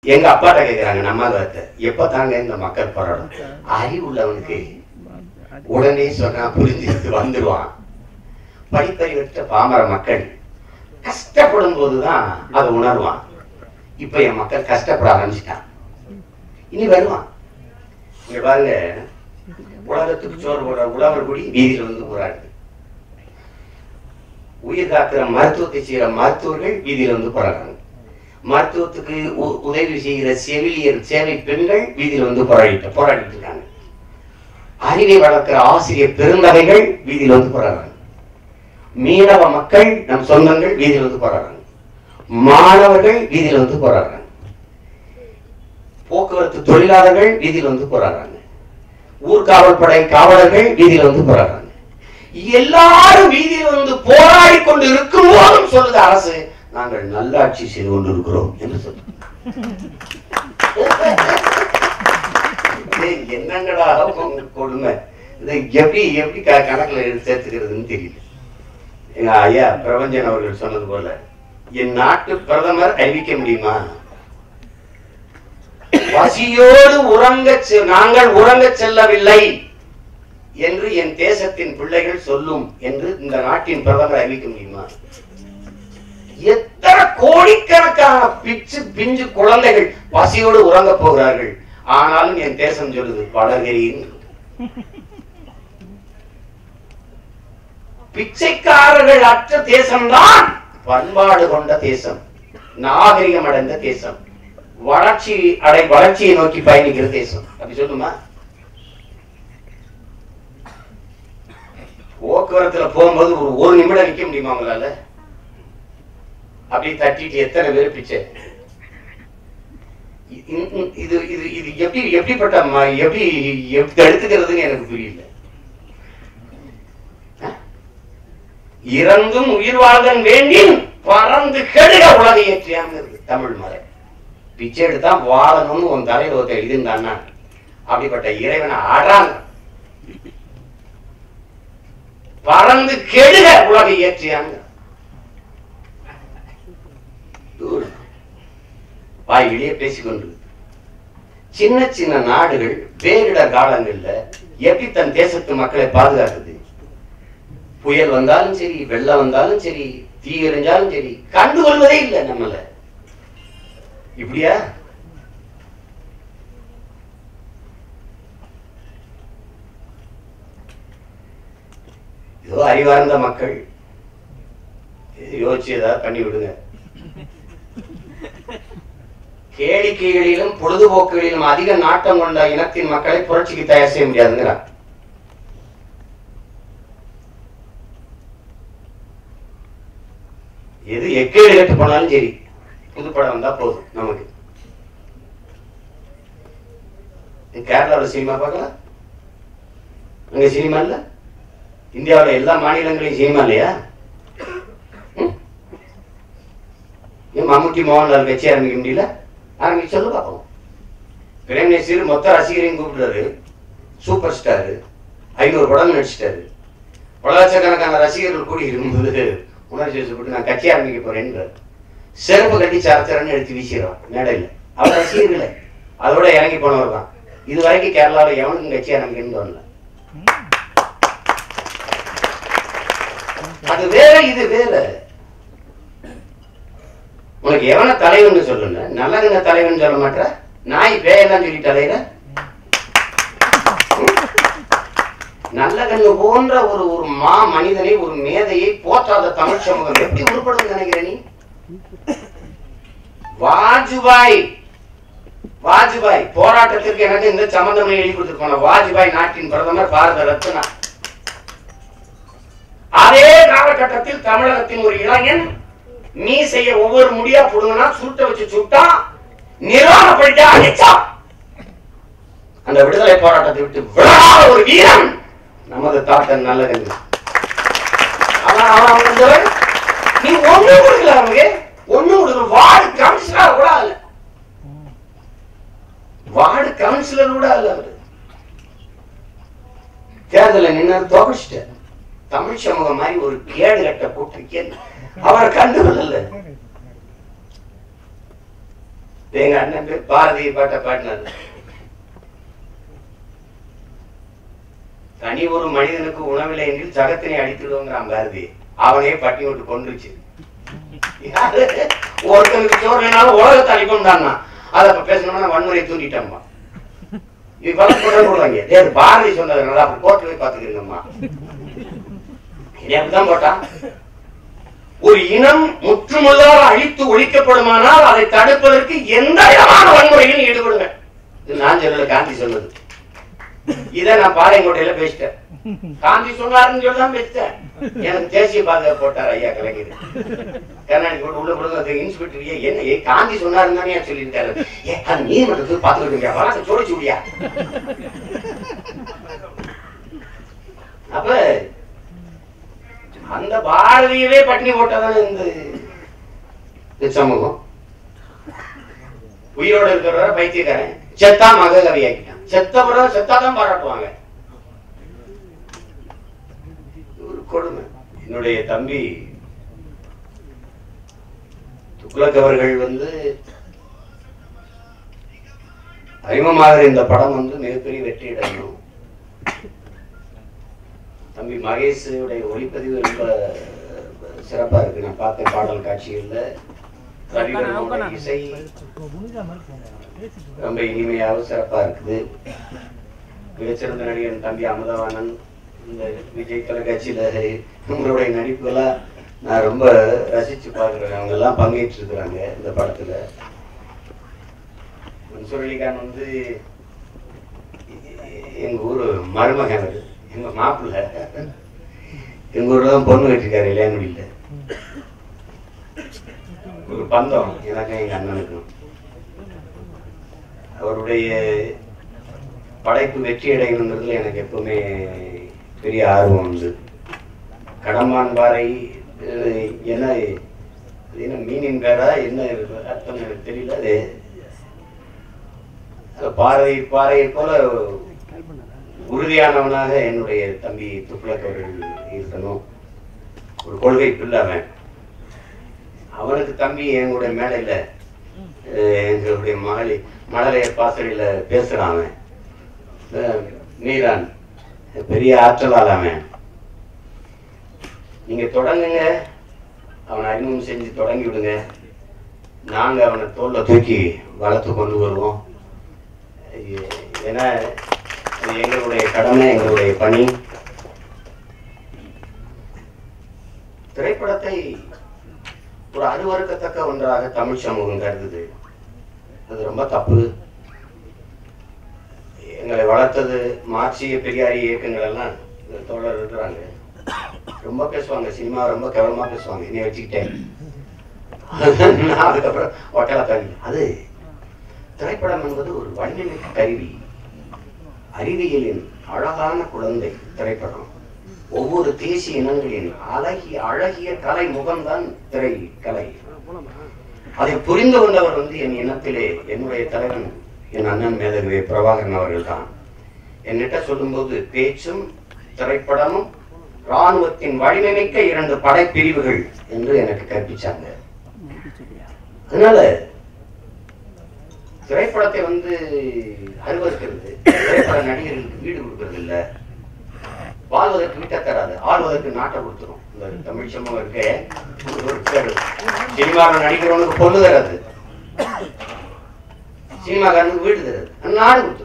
எங்க அப்பாட்ட கேக்குறாங்க நம்ம வார்த்தை எப்ப தாங்க இந்த மக்கள் போராடும் அறிவு உள்ளவனுக்கு உடனே சொன்னா புரிஞ்சுட்டு வந்துடுவான் படிப்பறிவற்ற பாமர மக்கள் கஷ்டப்படும் போதுதான் அதை உணர்வான் இப்ப என் மக்கள் கஷ்டப்பட ஆரம்பிச்சிட்டான் இனி வருவான் இங்க பாருங்க உலகத்துக்கு சோறு போடுற உழவர் குடி வீதியில் வந்து போராடுது உயிர் காக்கிற மருத்துவத்தை செய்யற மருத்துவர்கள் வீதியில வந்து போராடுறாங்க மருத்துவத்துக்கு உ- உதவி செய்கிற செவிலியர் சேவை பெண்கள் வீதியில வந்து போராடிட்டு போராடிட்டு இருக்காங்க அறிவை வளர்க்கிற ஆசிரியர் பெருந்தகைகள் வீதியில வந்து போராடுறாங்க மீனவ மக்கள் நம் சொந்தங்கள் வீதியில வந்து போராடுறாங்க மாணவர்கள் வீதியில வந்து போராடுறாங்க போக்குவரத்து தொழிலாளர்கள் வீதியில வந்து போராடுறாங்க ஊர்காவல் படை காவலர்கள் வீதியில வந்து போராடுறாங்க எல்லாரும் வீதியில் வந்து போராடி கொண்டு இருக்கும் போதும் சொல்லுது அரசு நாங்கள் நல்லாட்சி செய்து கொண்டு இருக்கிறோம் என்று சொல்லு டேய், என்னங்கடா உங்க கொடுமை இதை எப்படி எப்படி க- கணக்குல எடுத்து சேர்த்துக்கிறதுன்னு தெரியல எங்க ஐயா பிரபஞ்சன் அவர்கள் சொன்னது போல என் நாட்டு பிரதமர் அறிவிக்க முடியுமா பசியோடு உறங்க செ- நாங்கள் உறங்க செல்லவில்லை என்று என் தேசத்தின் பிள்ளைகள் சொல்லும் என்று இந்த நாட்டின் பிரதமர் அறிவிக்க முடியுமா எத்தனை கோடிக்கணக்கான பிச்சு பிஞ்சு குழந்தைகள் பசியோடு உறங்க போகிறார்கள் ஆனாலும் என் தேசம் சொல்லுது வளர்கிறேன் பிச்சைக்காரர்கள் அற்ற தேசம்தான் பண்பாடு கொண்ட தேசம் நாகரிகம் அடைந்த தேசம் வளர்ச்சி அடை வளர்ச்சியை நோக்கி பயணிக்கிற தேசம் அப்படி சொல்லுமா போக்குவரத்துல போகும்போது ஒரு ஒரு நிமிடம் நிக்க முடியுமா உங்களால அப்படியே தட்டிட்டு எத்தனை பேர் பிச்சை இ- இ- இ- இது இது இது எப்படி எப்படிப்பட்ட ம- எப்படி எப்படி எடுத்துக்கிறதுன்னு எனக்கு புரியல அஹ்? இறந்தும் உயிர் வாழ்தன் வேண்டின் பறந்து கெடுக உலக ஏற்றியாங்கிறது தமிழ் மறை பிச்சை எடுத்தா வாழணும்னு உன் தலையில ஒருத்தர் எழுதியிருந்தான்னா அப்படிப்பட்ட இறைவனை ஆடாங்க பறந்து கெடுக உலக ஏற்றியாங்க வாயிலேயே பேசிக்கொண்டு சின்ன சின்ன நாடுகள் பேரிடர் காலங்கள்ல எப்படி தன் தேசத்து மக்களை பாதுகாக்குது புயல் வந்தாலும் சரி வெள்ளம் வந்தாலும் சரி தீ எறிஞ்சாலும் சரி கண்டுகொள்வதே இல்லை நம்மள இப்படியா ஏதோ அறிவார்ந்த மக்கள் இது யோசிச்சு ஏதாவது பண்ணி விடுங்க கேளிக்கைகளிலும் பொழுதுபோக்குகளிலும் அதிக நாட்டம் கொண்ட இனத்தின் மக்களை புரட்சிக்கு தயார் செய்ய முடியாதுங்கிறார் எது எக்கேடு கட்டு போனாலும் சரி புதுப்படம் வந்தா போதும் நமக்கு கேரளாவில் சினிமா பார்க்கலாம் அங்க சினிமா இல்ல இந்தியாவுல எல்லா மாநிலங்களையும் சினிமா இல்லையா ம்? ஏன் மம்முட்டி மோகன்லால் கட்சி ஆரம்பிக்க முடியல ஆரம்பிக்க சொல்லு பார்ப்போம் பிரேம் நசீர் மொத்த ரசிகரையும் கூப்பிடுறாரு சூப்பர் ஸ்டார் ஐநூறு படம் நடிச்சிட்டாரு பல லட்சக்கணக்கான ரசிகர்கள் கூடி இருக்கும்போது உணர்ச்சி வசப்பட்டு நான் கட்சி ஆரம்பிக்க போறேன்றார் செருப்பு கட்டி சரச்சரன்னு எடுத்து வீசிடுறான் மேடையில் அவர் ரசிகர்களே அதோட இறங்கி போனவர் தான் இது வரைக்கும் கேரளாவில் எவனுக்கும் கட்சி ஆரம்பிக்கணும்னு தோணல அது வேற இது வேற உனக்கு எவன தலைவன் சொல்லுங்க நல்லதுங்க தலைவன் சொல்ல மாட்டா நாய் பேயெல்லாம் சொல்லி தலையில நல்ல கண்ணு போன்ற ஒரு ஒரு மா மனிதனை ஒரு மேதையை போற்றாத தமிழ் சமூகம் எப்படி உருப்படும் நினைக்கிற நீ வாஜ்பாய் வாஜ்பாய் போராட்டத்திற்கு எனக்கு இந்த சம்பந்தம் எழுதி கொடுத்திருப்பாங்க வாஜ்பாய் நாட்டின் பிரதமர் பாரத ரத்னா அதே காலகட்டத்தில் தமிழகத்தின் ஒரு இளைஞன் மீசைய ஒவ்வொரு முடியா புடுங்கினா சுருட்ட வச்சு சுட்டா நிர்வாணப்படுத்தா அடிச்சா அந்த விடுதலை போராட்டத்தை விட்டு விடாத ஒரு வீரன் நமது தாத்தன் நல்லது ஆனா அவன் வந்தவன் நீ ஒண்ணு கொடுக்கல அவனுக்கு ஒண்ணு கொடுக்கல வார்டு கவுன்சிலர் கூட அல்ல வார்டு கவுன்சிலர் கூட அல்ல அவரு தேர்தலில் நின்று தோக்கடிச்சிட்டார் தமிழ் சமூகம் மாதிரி ஒரு கேடு கட்ட போட்டிருக்கேன் அவரை கண்டுகொள்ளல எங்க அண்ணன் பேர் பாரதி பாட்ட பாடினாரு தனி ஒரு மனிதனுக்கு உணவில்லை என்று ஜகத்தினை அடித்துடுவோங்கிறான் பாரதி அவனே பட்டி விட்டு கொண்டுருச்சு யாரு? ஒருத்தனுக்கு சோறு இல்லைனாலும் உலகத்தை அழிப்போம்டான்னா அதை அப்ப பேசணும்னா வன்முறை தூண்டிட்டோம்மா இப்பெல்லாம் குரல் போடுவாங்க ஏ பாரதி சொன்னதுனால அப்ப கோர்ட்டு போய் பாத்துக்கிறீங்கம்மா இனி அப்படிதான் போட்டான் ஒரு இனம் முற்றுமுழுதாக அழித்து ஒழிக்கப்படுமானால் அதை தடுப்பதற்கு எந்த விதமான வன்முறையிலும் ஈடுபடுங்க இது நான் சொல்லல காந்தி சொன்னது இதை நான் பாளையங்கோட்டையில பேசிட்டேன் காந்தி சொன்னாருன்னு சொல்லி தான் பேசிட்டேன் எனக்கு தேசிய பாதுகாப்பு போட்டார் ஐயா கலைஞர் கர்நாடக போட்டு உள்ள கொடுங்க இன்ஸ்பெக்டர் ஏ என்ன ஏ காந்தி சொன்னாருன்னு தானே ஏன் சொல்லியிருக்காரு ஏ அது நீதிமன்றத்துக்கு பார்த்துக்கிட்டு வழக்க சோடிச்சு விடியா அப்ப அந்த பாரதியவே பட்டினி போட்டதானே இந்த இந்த சமூகம் உயிரோட இருக்கிறவர பைத்தியக்காரன் செத்தா மககவி ஆக்கிட்டான் செத்தவரை செத்தாதான் பாராட்டுவாங்க இது ஒரு கொடுமை என்னுடைய தம்பி துக்ளக் அவர்கள் வந்து அறிமுகமாக இந்த படம் வந்து மிகப்பெரிய வெற்றி அடையணும் தம்பி மகேஷுடைய ஒளிப்பதிவு ரொம்ப சிறப்பா இருக்கு நான் பார்த்தேன் பாடல் காட்சிகள்ல ரவிவர்மனோட இசை ரொம்ப இனிமையாகவும் சிறப்பா இருக்குது மிகச்சிறந்த நடிகன் தம்பி அமுதவாணன் இந்த விஜய் தொலைக்காட்சியில உங்களுடைய நடிப்புகளாம் நான் ரொம்ப ரசிச்சு பார்க்குறேன் அவங்க எல்லாம் பங்கேற்று இருக்கிறாங்க இந்த படத்துல மன்சூர் அலிகான் வந்து எங்க ஊரு மருமகன் அவரு எங்க மாப்பிள்ள எங்க ஊர்ல தான் பொண்ணு கட்டிருக்காரு இளையாங்குடியில ஒரு பந்தம் எனக்கும் எங்க அண்ணனுக்கும் அவருடைய படைப்பு வெற்றி அடையணுங்கிறதுல எனக்கு எப்பவுமே பெரிய ஆர்வம் உண்டு கடம்பான் பாறை அஹ், என்ன அது என்ன மீனின் பேரா என்ன அர்த்தம் எனக்கு தெரியல அது அது பாறை பாறையை போல உறுதியானவனாக என்னுடைய தம்பி துக்ளக் அவர்கள் இருக்கணும் ஒரு கொள்கை பிள்ளை அவன் அவனுக்கு தம்பி எங்களுடைய மேடையில அஹ், எங்களுடைய மகளி மழலையர் பாசறையில பேசுறான் அவன் அஹ், மீரான் பெரிய ஆற்றலால் அவன் நீங்க தொடங்குங்க அவனை அறிமுகம் செஞ்சு தொடங்கி விடுங்க நாங்க அவனை தோல்ல தூக்கி வளர்த்து கொண்டு வருவோம் ஏ- ஏன்னா அது எங்களுடைய கடமை எங்களுடைய பணி திரைப்படத்தை ஒரு அருவறுக்கத்தக்க ஒன்றாக தமிழ் சமூகம் கருதுது அது ரொம்ப தப்பு எங்களை வளர்த்தது மார்க்சிய பெரியாரி இயக்கங்கள் எல்லாம் தோழர் இருக்கிறாங்க ரொம்ப பேசுவாங்க சினிமா ரொம்ப கவனமா பேசுவாங்க என்னை வச்சுக்கிட்டேன் நான் அதுக்கப்புறம் ஒட்டலா தள்ளி அது திரைப்படம் என்பது ஒரு வன்னிமிக்க கருவி அறிவியலின் அழகான குழந்தை திரைப்படம் ஒவ்வொரு தேசிய இனங்களின் அழகிய அழகிய கலை முகம்தான் திரை கலை அதை புரிந்து கொண்டவர் வந்து என் இனத்திலே என்னுடைய தலைவன் என் அண்ணன் மேதகவி பிரபாகரன் அவர்கள் தான் என்னிட்ட சொல்லும்போது பேச்சும் திரைப்படமும் ராணுவத்தின் வலிமைமிக்க இரண்டு படைப்பிரிவுகள் என்று எனக்கு கற்பிச்சாங்க அதனால திரைப்படத்தை வந்து அருவருக்கிறது திரைப்பட நடிகர்களுக்கு வீடு கொடுக்கறது இல்ல வாழ்வதற்கு வீட்டை தராது ஆள்வதற்கு நாட்டை கொடுத்துரும் இந்த தமிழ் சமூகம் இருக்கே ஒரு பேரு. சினிமாவில் நடிக்கிறவனுக்கு பொண்ணு தராது சினிமாக்காரனுக்கு வீடு தராது ஆனா நாடு கொடுத்துரும்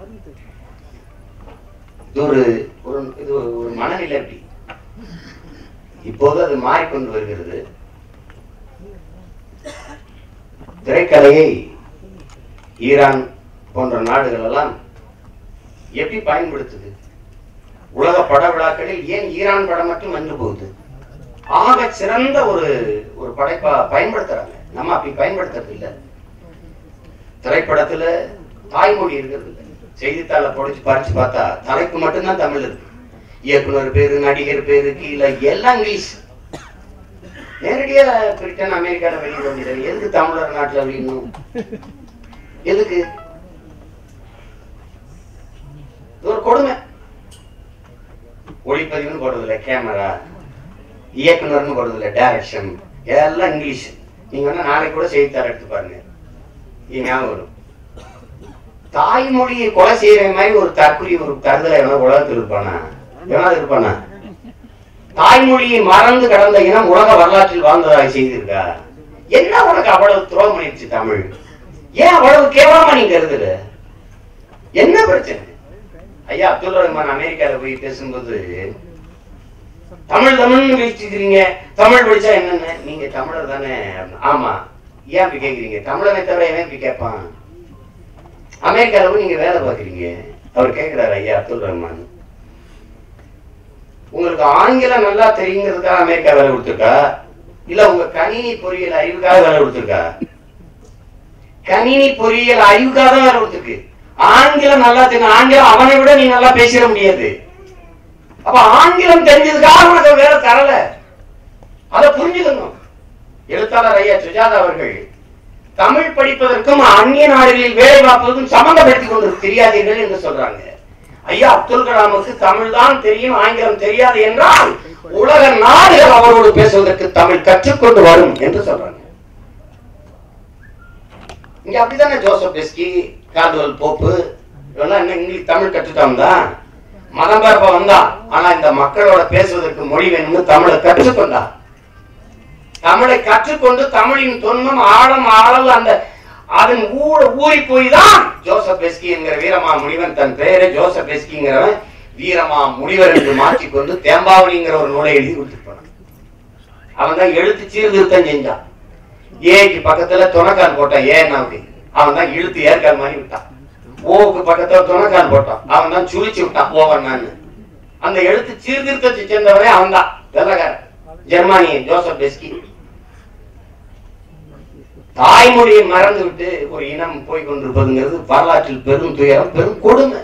இது ஒரு ஒரு இது ஒரு ஒரு மனநிலை அப்படி இப்போது அது மாறிக்கொண்டு வருகிறது திரைக்கலையை ஈரான் போன்ற நாடுகள் எல்லாம் எப்படி பயன்படுத்துது உலக பட விழாக்களில் ஏன் ஈரான் படம் மட்டும் வந்து போகுது ஆக சிறந்த ஒரு ஒரு படைப்பா பயன்படுத்துறாங்க நம்ம அப்படி பயன்படுத்துறது இல்ல திரைப்படத்துல தாய்மொழி இருக்கிறது இல்ல செய்தித்தாளை படிச்சு படிச்சு பார்த்தா தலைப்பு மட்டும்தான் தமிழ் இருக்கு இயக்குனர் பேரு நடிகர் பேரு கீழே எல்லாம் இங்கிலீஷ் நேரடியா பிரிட்டன் அமெரிக்கால வெளியிட வேண்டியது எதுக்கு தமிழர் நாட்டுல வெளியிடணும் எதுக்கு இது ஒரு கொடுமை ஒளிப்பதிவுன்னு போடுறதில்ல கேமரா இயக்குனர்னு போடுறதில்ல டைரக்ஷன் எல்லாம் இங்கிலீஷ் நீங்க வேணா நாளைக்கு கூட செய்தித்தாள் எடுத்து பாருங்க இது ஞாபகம் வரும் தாய்மொழியை கொலை செய்யற மாதிரி ஒரு தற்குறி ஒரு தருதலை எவனா உலகத்தில் இருப்பானா எவனாவது இருப்பானா தாய்மொழியை மறந்து கடந்த இனம் உலக வரலாற்றில் வாழ்ந்ததாக செய்திருக்கா என்ன உனக்கு அவ்வளவு துரோகம் பண்ணிருச்சு தமிழ் ஏன் அவ்வளவு கேவலமா நீ கருதுற என்ன பிரச்சனை ஐயா அப்துல் ரஹ்மான் அமெரிக்கால போய் பேசும்போது தமிழ் தமிழ்னு பேசிக்கிறீங்க தமிழ் படிச்சா என்னன்னு நீங்க தமிழர் தானே ஆமா ஏன் இப்படி கேக்குறீங்க தமிழனை தவிர எவன் இப்படி கேட்பான் அமெரிக்கால போய் நீங்க வேலை பார்க்குறீங்க அவர் கேட்கிறாரு ஐயா அப்துல் ரஹ்மான் உங்களுக்கு ஆங்கிலம் நல்லா தெரியுங்கிறதுக்காக அமெரிக்கா வேலை கொடுத்துருக்கா இல்ல உங்க கணினி பொறியியல் அறிவுக்காக வேலை கொடுத்துருக்கா கணினி பொறியியல் அறிவுக்காக தான் வேலை கொடுத்துருக்கு ஆங்கிலம் நல்லா தெரியும் ஆங்கிலம் அவனை விட நீ நல்லா பேசிட முடியாது அப்ப ஆங்கிலம் தெரிஞ்சதுக்காக உனக்கு வேலை தரல அதை புரிஞ்சுக்கணும் எழுத்தாளர் ஐயா சுஜாதா அவர்கள் தமிழ் படிப்பதற்கும் அந்நிய நாடுகளில் வேலை பார்ப்பதற்கும் சம்பந்தப்படுத்திக் கொண்டு தெரியாதீர்கள் என்று சொல்றாங்க ஐயா அப்துல் கலாமுக்கு தமிழ் தான் தெரியும் ஆங்கிலம் தெரியாது என்றால் உலக நாடுகள் அவரோடு பேசுவதற்கு தமிழ் கற்றுக்கொண்டு வரும் என்று சொல்றாங்க இங்க அப்படித்தானே ஜோசப் பெஸ்கி கார்டுவல் போப்பு இவெல்லாம் என்ன இங்கிலீஷ் தமிழ் கற்றுட்டான் தான் மதம் பரப்ப வந்தான் ஆனா இந்த மக்களோட பேசுவதற்கு மொழி வேணும்னு தமிழை கற்றுக்கொண்டான் தமிழை கற்றுக்கொண்டு தமிழின் தொன்மம் ஆழம் ஆழல் அந்த அதன் ஊழ ஊறி போய் தான் ஜோசப் பெஸ்கி என்கிற வீரமா முனிவன் தன் பெயரை ஜோசப் பெஸ்கிங்கிறவன் வீரமா முனிவர் என்று மாற்றிக்கொண்டு தேம்பாவளிங்கிற ஒரு நூலை எழுதி கொடுத்துட்டு போனான் அவன் தான் எழுத்து சீர்திருத்தம் செஞ்சான் ஏக்கு பக்கத்துல துணைக்கால் போட்டான் ஏன்னாவுக்கு அவன் தான் இழுத்து ஏற்கால் மாதிரி விட்டான் ஓவுக்கு பக்கத்துல துணைக்கால் போட்டான் அவன் தான் சுழிச்சு விட்டான் ஓவன் அந்த எழுத்து சீர்திருத்தத்தை சேர்ந்தவனே அவன் தான் வெள்ளக்காரன் ஜெர்மானியன் ஜோசப் பெஸ்கி தாய்மொழியை மறந்து விட்டு ஒரு இனம் போய் கொண்டிருப்பதுங்கிறது வரலாற்றில் பெரும் துயரம் பெரும் கொடுமை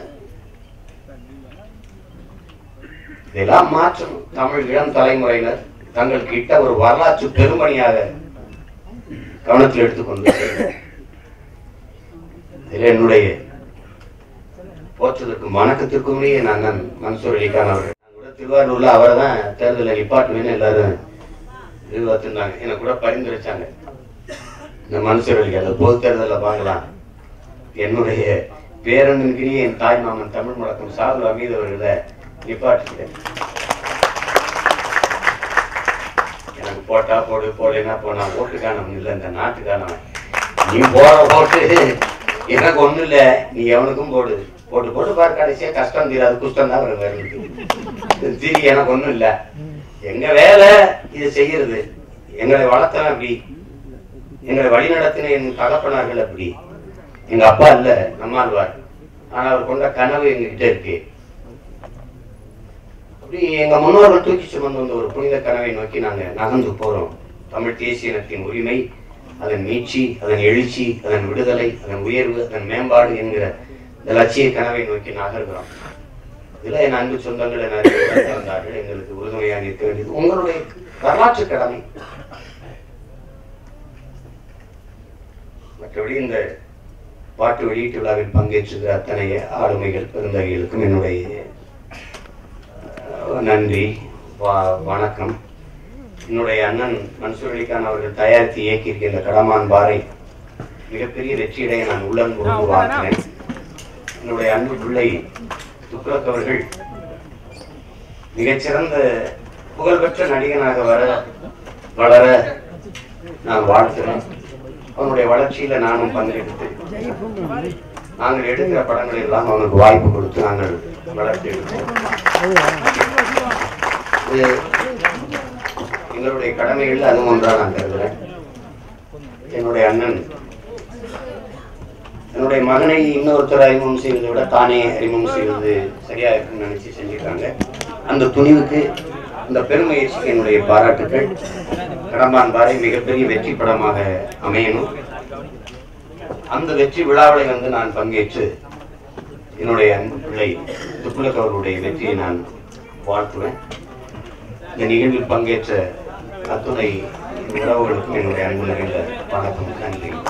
இதெல்லாம் மாற்றணும் தமிழ் இளம் தலைமுறையினர் தங்கள் கிட்ட ஒரு வரலாற்று பெருமணியாக கவனத்தில் எடுத்துக்கொண்டு இதில் என்னுடைய போற்றதற்கும் வணக்கத்திற்கும் என் அண்ணன் மன்சூர் அலிகான் அவர்கள் நான் கூட திருவாரூர்ல அவரை தான் தேர்தலில் நிப்பாட்டுவேன்னு எல்லாரும் எதிர்பார்த்திருந்தாங்க எனக்கு கூட பரிந்துரைச்சாங்க இந்த மன்சூர் அலி அந்த பொது தேர்தலில் வாங்கலாம் என்னுடைய பேரனுக்கு என் தாய் மாமன் தமிழ் முழக்கம் சாது அமீது அவர்களை நிப்பாட்டுகிறேன் எனக்கு போட்டா போடு போடலைன்னா போனா ஓட்டுக்கானவன் இல்லை இந்த நாட்டுக்கானவன் நீ போற ஓட்டு எனக்கு ஒண்ணும் இல்ல நீ எவனுக்கும் போடு போட்டு போட்டு பாரு கடைசியா கஷ்டம் தீராது குஷ்டம் தான் வரும் வேறு தீரி எனக்கு ஒண்ணும் இல்ல எங்க வேலை இதை செய்யறது எங்களை வளர்த்தன அப்படி எங்களை வழிநடத்தின என் தகப்பனார்கள் அப்படி எங்க அப்பா இல்ல நம்மாழ்வார் ஆனா அவர் கொண்ட கனவு எங்ககிட்ட இருக்கு அப்படி எங்க முன்னோர்கள் தூக்கி சுமந்து வந்த ஒரு புனித கனவை நோக்கி நாங்க நகர்ந்து போறோம் தமிழ் தேசிய இனத்தின் உரிமை அதன் மீட்சி அதன் எழுச்சி அதன் விடுதலை அதன் உயர்வு அதன் மேம்பாடு என்கிற இந்த லட்சிய கனவை நோக்கி நகர்கிறோம் இதுல என் அன்பு சொந்தங்கள் என இருந்தார்கள் எங்களுக்கு உறுதுணையாக நிற்க வேண்டியது உங்களுடைய வரலாற்று கடமை மற்றபடி இந்த பாட்டு வெளியீட்டு விழாவில் பங்கேற்றுகிற அத்தனை ஆளுமைகள் பெருந்தகைகளுக்கும் என்னுடைய அஹ், நன்றி வா- வணக்கம் என்னுடைய அண்ணன் மன்சூர் அலிகான் அவர்கள் தயாரித்து இயக்கியிருக்க இந்த கடமான் பாறை மிகப்பெரிய வெற்றியடைய நான் உள்ளன் கொடுத்து வாழ்க்கிறேன் என்னுடைய அன்பு பிள்ளை துக்ளக் அவர்கள் மிகச்சிறந்த புகழ்பெற்ற நடிகனாக வர வளர நான் வாழ்த்துறேன் அவனுடைய வளர்ச்சியில நானும் பங்கெடுத்து நாங்கள் எடுக்கிற படங்கள் எல்லாம் அவனுக்கு வாய்ப்பு கொடுத்து நாங்கள் வளர்த்து எடுப்போம் இது எங்களுடைய கடமைகள் அதுவும் ஒன்றா நான் கருதுறேன் என்னுடைய அண்ணன் என்னுடைய மகனை இன்னொருத்தர் அறிமுகம் செய்வதை விட தானே அறிமுகம் செய்வது சரியா இருக்குன்னு நினைச்சு செஞ்சிருக்காங்க அந்த துணிவுக்கு அந்த பெருமுயற்சிக்கு என்னுடைய பாராட்டுக்கள் கடம்பான் பாறை மிகப்பெரிய வெற்றி படமாக அமையணும் அந்த வெற்றி விழாவில் வந்து நான் பங்கேற்று என்னுடைய அன்பு பிள்ளை துப்புலக் அவர்களுடைய வெற்றியை நான் வாழ்த்துவேன் இந்த நிகழ்வில் பங்கேற்ற அத்துணை உறவுகளுக்கும் என்னுடைய அன்பு நிறைந்த வணக்கம் நன்றி